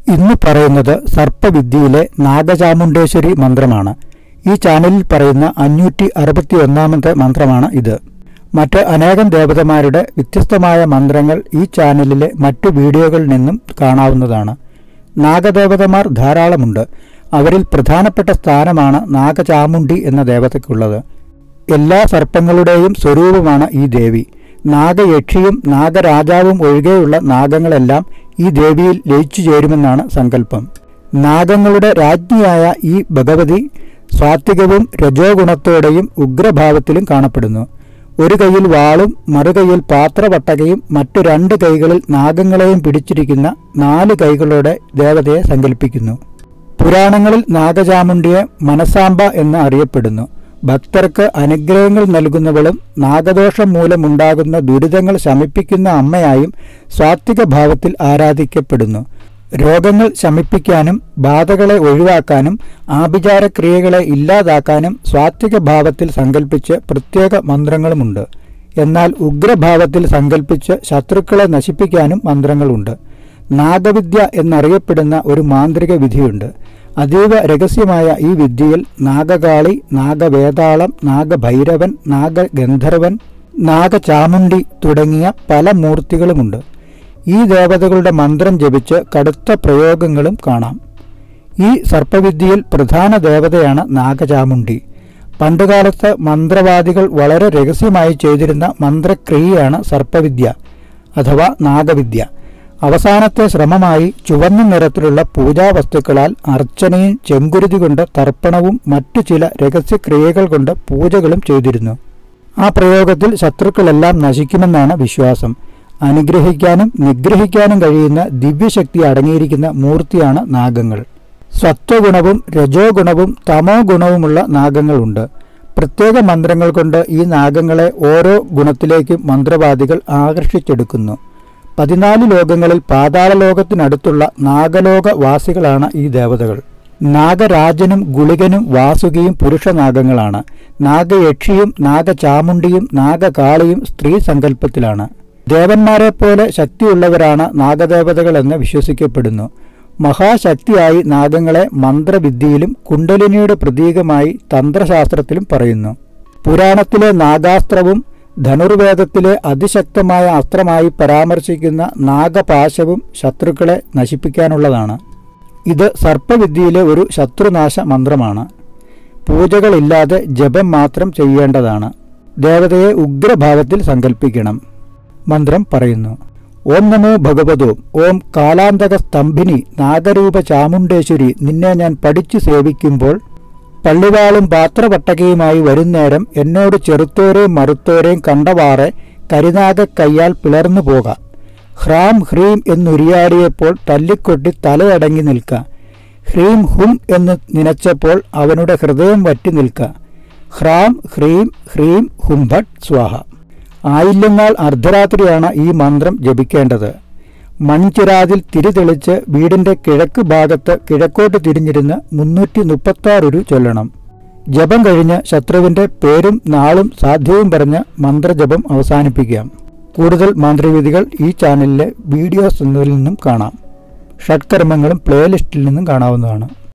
ഇന്ന് പറയുന്നത് സർപ്പവിദ്യയിലെ നാഗചാമുണ്ടേശ്വരി മന്ത്രമാണ് ഈ ചാനലിൽ പറയുന്ന അഞ്ഞൂറ്റി അറുപത്തി ഒന്നാമത്തെ മന്ത്രമാണ് ഇത് മറ്റ് അനേകം ദേവതമാരുടെ വ്യത്യസ്തമായ മന്ത്രങ്ങൾ ഈ ചാനലിലെ മറ്റു വീഡിയോകളിൽ നിന്നും കാണാവുന്നതാണ് നാഗദേവതമാർ ധാരാളമുണ്ട് അവരിൽ പ്രധാനപ്പെട്ട സ്ഥാനമാണ് നാഗചാമുണ്ടി എന്ന ദേവതയ്ക്കുള്ളത് എല്ലാ സർപ്പങ്ങളുടെയും സ്വരൂപമാണ് ഈ ദേവി നാഗയക്ഷിയും നാഗരാജാവും ഒഴികെയുള്ള നാഗങ്ങളെല്ലാം ഈ ദേവിയിൽ ലയിച്ചു ചേരുമെന്നാണ് സങ്കല്പം നാഗങ്ങളുടെ രാജ്ഞിയായ ഈ ഭഗവതി സ്വാത്വികവും രജോഗുണത്തോടെയും ഉഗ്രഭാവത്തിലും കാണപ്പെടുന്നു ഒരു കൈയിൽ വാളും മറുകൈയിൽ പാത്രപട്ടകയും മറ്റു രണ്ട് കൈകളിൽ നാഗങ്ങളെയും പിടിച്ചിരിക്കുന്ന നാല് കൈകളോടെ ദേവതയെ സങ്കല്പിക്കുന്നു പുരാണങ്ങളിൽ നാഗചാമുണ്ടിയെ മനസാമ്പ എന്ന് അറിയപ്പെടുന്നു ഭക്തർക്ക് അനുഗ്രഹങ്ങൾ നൽകുന്നവളും നാഗദോഷം മൂലമുണ്ടാകുന്ന ദുരിതങ്ങൾ ശമിപ്പിക്കുന്ന അമ്മയായും സാത്വിക ഭാവത്തിൽ ആരാധിക്കപ്പെടുന്നു രോഗങ്ങൾ ശമിപ്പിക്കാനും ബാധകളെ ഒഴിവാക്കാനും ആഭിചാരക്രിയകളെ ഇല്ലാതാക്കാനും സാത്വിക ഭാവത്തിൽ സങ്കല്പിച്ച് പ്രത്യേക മന്ത്രങ്ങളുമുണ്ട് എന്നാൽ ഉഗ്രഭാവത്തിൽ സങ്കല്പിച്ച് ശത്രുക്കളെ നശിപ്പിക്കാനും മന്ത്രങ്ങളുണ്ട് നാഗവിദ്യ എന്നറിയപ്പെടുന്ന ഒരു മാന്ത്രിക വിധിയുണ്ട് അതീവ രഹസ്യമായ ഈ വിദ്യയിൽ നാഗകാളി നാഗവേതാളം നാഗഭൈരവൻ നാഗഗന്ധർവൻ നാഗചാമുണ്ടി തുടങ്ങിയ പല മൂർത്തികളുമുണ്ട് ഈ ദേവതകളുടെ മന്ത്രം ജപിച്ച് കടുത്ത പ്രയോഗങ്ങളും കാണാം ഈ സർപ്പവിദ്യയിൽ പ്രധാന ദേവതയാണ് നാഗചാമുണ്ടി പണ്ടുകാലത്ത് മന്ത്രവാദികൾ വളരെ രഹസ്യമായി ചെയ്തിരുന്ന മന്ത്രക്രിയയാണ് സർപ്പവിദ്യ അഥവാ നാഗവിദ്യ അവസാനത്തെ ശ്രമമായി ചുവന്ന നിറത്തിലുള്ള പൂജാവസ്തുക്കളാൽ അർച്ചനയും ചെങ്കുരുതി കൊണ്ട് തർപ്പണവും മറ്റു ചില രഹസ്യക്രിയകൾ കൊണ്ട് പൂജകളും ചെയ്തിരുന്നു ആ പ്രയോഗത്തിൽ ശത്രുക്കളെല്ലാം നശിക്കുമെന്നാണ് വിശ്വാസം അനുഗ്രഹിക്കാനും നിഗ്രഹിക്കാനും കഴിയുന്ന ദിവ്യശക്തി അടങ്ങിയിരിക്കുന്ന മൂർത്തിയാണ് നാഗങ്ങൾ സത്വഗുണവും രജോ ഗുണവും തമോ ഗുണവുമുള്ള നാഗങ്ങളുണ്ട് പ്രത്യേക മന്ത്രങ്ങൾ കൊണ്ട് ഈ നാഗങ്ങളെ ഓരോ ഗുണത്തിലേക്കും മന്ത്രവാദികൾ ആകർഷിച്ചെടുക്കുന്നു പതിനാല് ലോകങ്ങളിൽ പാതാള ലോകത്തിനടുത്തുള്ള നാഗലോക വാസികളാണ് ഈ ദേവതകൾ നാഗരാജനും ഗുളികനും വാസുകിയും പുരുഷനാഗങ്ങളാണ് നാഗയക്ഷിയും നാഗചാമുണ്ടിയും നാഗകാളിയും സ്ത്രീ സങ്കല്പത്തിലാണ് ദേവന്മാരെ പോലെ ശക്തിയുള്ളവരാണ് നാഗദേവതകൾ എന്ന് വിശ്വസിക്കപ്പെടുന്നു മഹാശക്തിയായി നാഗങ്ങളെ മന്ത്രവിദ്യയിലും കുണ്ടലിനിയുടെ പ്രതീകമായി തന്ത്രശാസ്ത്രത്തിലും പറയുന്നു പുരാണത്തിലെ നാഗാസ്ത്രവും ധനുർവേദത്തിലെ അതിശക്തമായ അസ്ത്രമായി പരാമർശിക്കുന്ന നാഗപാശവും ശത്രുക്കളെ നശിപ്പിക്കാനുള്ളതാണ് ഇത് സർപ്പവിദ്യയിലെ ഒരു ശത്രുനാശ മന്ത്രമാണ് പൂജകളില്ലാതെ ജപം മാത്രം ചെയ്യേണ്ടതാണ് ദേവതയെ ഉഗ്രഭാവത്തിൽ സങ്കല്പിക്കണം മന്ത്രം പറയുന്നു ഓം നമോ ഭഗവതോ ഓം കാലാന്തക സ്തംഭിനി നാഗരൂപ ചാമുണ്ടേശ്വരി നിന്നെ ഞാൻ പഠിച്ചു സേവിക്കുമ്പോൾ പള്ളിവാളും പാത്രപട്ടകയുമായി വരുന്നേരം എന്നോട് ചെറുത്തോരെയും മറുത്തോരെയും കണ്ടവാറെ കരിനാഗ കയ്യാൽ പിളർന്നു പോക ഹ്രാം ഹ്രീം എന്നുരിയാടിയപ്പോൾ തല്ലിക്കൊട്ടി തലയടങ്ങി നിൽക്ക ഹ്രീം ഹും എന്ന് നനച്ചപ്പോൾ അവനുടെ ഹൃദയം വറ്റി നിൽക്ക ഹ്രാം ഹ്രീം ഹ്രീം ഹും ഭട്ട് സ്വാഹ ആയില്യങ്ങൾ അർദ്ധരാത്രിയാണ് ഈ മന്ത്രം ജപിക്കേണ്ടത് മൺചിരാതിൽ തിരി തെളിച്ച് വീടിന്റെ കിഴക്ക് ഭാഗത്ത് കിഴക്കോട്ട് തിരിഞ്ഞിരുന്ന് മുന്നൂറ്റി മുപ്പത്താറൊരു ചൊല്ലണം ജപം കഴിഞ്ഞ് ശത്രുവിന്റെ പേരും നാളും സാധ്യവും പറഞ്ഞ് മന്ത്രജപം അവസാനിപ്പിക്കാം കൂടുതൽ മന്ത്രവിധികൾ ഈ ചാനലിലെ വീഡിയോസ് എന്നതിൽ നിന്നും കാണാം ഷഡ്കർമ്മങ്ങളും പ്ലേലിസ്റ്റിൽ നിന്നും കാണാവുന്നതാണ്